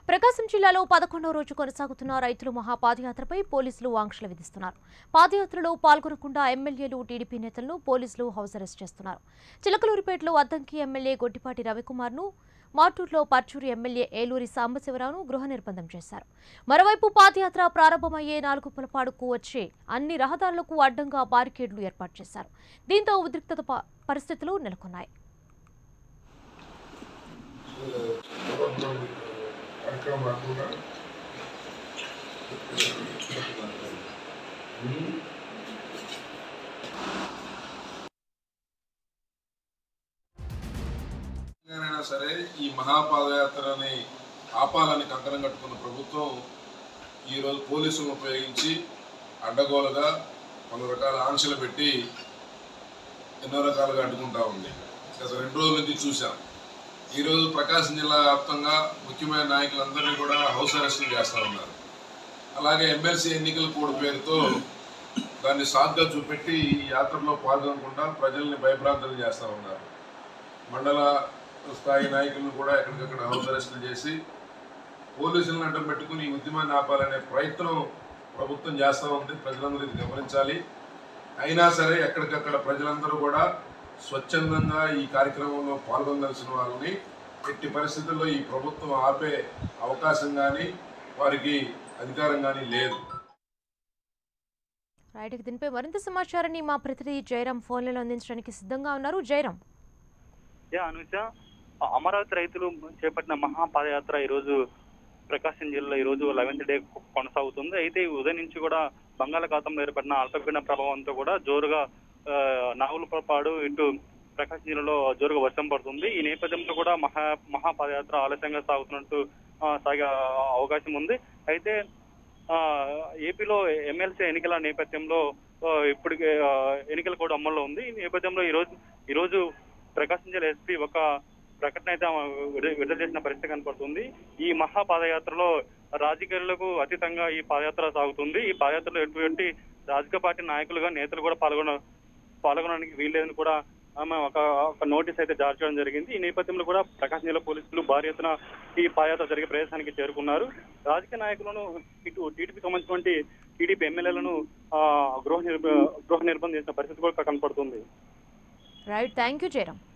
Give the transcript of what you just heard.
ప్రకాశం జిల్లాలో పదకొండవ రోజు కొనసాగుతున్న రైతుల మహాపాదయాత్రపై పోలీసులు ఆంక్షలు విధిస్తున్నారు పాదయాత్రలో పాల్గొనకుండా ఎమ్మెల్యేలు టీడీపీ నేతలను పోలీసులు హౌస్ అరెస్ట్ చేస్తున్నారు చిలకలూరిపేటలో అద్దంకి ఎమ్మెల్యే గొట్టిపాటి రవికుమార్ను మార్టూర్లో పర్చూరు ఎమ్మెల్యే ఏలూరి సాంబశివరావును గృహ నిర్బంధం చేశారు మరోవైపు పాదయాత్ర ప్రారంభమయ్యే నాలుగు పులపాడుకు వచ్చే అన్ని రహదారులకు అడ్డంగా బారికేడ్లు ఏర్పాటు చేశారు దీంతో ఉద్రిక్తత ప- పరిస్థితులు నెలకొన్నాయి కార్యక్రమం కాకుండా ఎలాగైనా సరే ఈ మహాపాదయాత్రని ఆపాలని కంకణం కట్టుకున్న ప్రభుత్వం ఈరోజు పోలీసులను ఉపయోగించి అడ్డగోలుగా పలు రకాల ఆంక్షలు పెట్టి ఎన్నో రకాలుగా అడ్డుకుంటా ఉంది గత రెండు రోజుల నుంచి చూసాం ఈరోజు ప్రకాశం జిల్లా వ్యాప్తంగా ముఖ్యమైన నాయకులందరినీ కూడా హౌస్ అరెస్టులు చేస్తూ ఉన్నారు అలాగే ఎమ్మెల్సీ ఎన్నికల కోడ్ పేరుతో దాన్ని సాగ్గా చూపెట్టి ఈ యాత్రలో పాల్గొనకుండా ప్రజల్ని భయభ్రాంతులు చేస్తూ ఉన్నారు మండల స్థాయి నాయకులను కూడా ఎక్కడికక్కడ హౌస్ అరెస్టులు చేసి పోలీసులను అడ్డం పెట్టుకుని ఈ ఉద్యమాన్ని ఆపాలనే ప్రయత్నం ప్రభుత్వం చేస్తూ ఉంది ప్రజలందరూ ఇది గమనించాలి అయినా సరే ఎక్కడికక్కడ ప్రజలందరూ కూడా స్వచ్ఛందంగా ఈ కార్యక్రమంలో పాల్గొనదలసిన వాళ్ళని ఎట్టి పరిస్థితుల్లో ఈ ప్రభుత్వం ఆపే అవకాశం కానీ వారికి అధికారం కానీ లేదు రైట్ ఇక దీనిపై మరింత సమాచారాన్ని మా ప్రతినిధి జయరాం ఫోన్లలో అందించడానికి సిద్ధంగా ఉన్నారు జయరాం యా అనుష అమరావతి రైతులు చేపట్టిన మహాపాదయాత్ర ఈరోజు ప్రకాశం జిల్లా ఈ రోజు లెవెన్త్ డే కొనసాగుతుంది అయితే ఈ ఉదయం నుంచి కూడా బంగాళాఖాతంలో ఏర్పడిన అల్పపీడన ప్రభావంతో కూడా జోరుగా ఆ, నాగులపాడు ఇటు ప్రకాశం జిల్లాలో జోరుగా వర్షం పడుతుంది ఈ నేపథ్యంలో కూడా మహా మహాపాదయాత్ర ఆలస్యంగా సాగుతున్నట్టు ఆ, సాగే అవకాశం ఉంది అయితే ఆ, ఏపీలో ఎమ్మెల్సీ ఎన్నికల నేపథ్యంలో ఆ, ఇప్పటికే ఆ, ఎన్నికల కూడా అమల్లో ఉంది ఈ నేపథ్యంలో ఈ రోజు ఈ రోజు ప్రకాశం జిల్లా ఎస్పీ ఒక ప్రకటన అయితే ఆమె విడుదల విడుదల చేసిన పరిస్థితి కనపడుతుంది ఈ మహా పాదయాత్రలో రాజకీయాలకు అతీతంగా ఈ పాదయాత్ర సాగుతుంది ఈ పాదయాత్రలో ఎటువంటి రాజకీయ పార్టీ నాయకులుగా నేతలు కూడా పాల్గొన పాల్గొనడానికి వీల్లేదని కూడా ఆమె ఒక ఒక నోటీస్ అయితే జారీ చేయడం జరిగింది ఈ నేపథ్యంలో కూడా ప్రకాశం జిల్లా పోలీసులు భారీ ఎత్తున ఈ పాదయాత్ర జరిగే ప్రదేశానికి చేరుకున్నారు రాజకీయ నాయకులను ఇటు టీడీపీ సంబంధించినటువంటి టీడీపీ ఎమ్మెల్యేలను ఆ, గృహ నిర్బ గృహ నిర్బంధం చేసిన పరిస్థితి కూడా కనపడుతుంది రైట్ థ్యాంక్ యూ జయరాం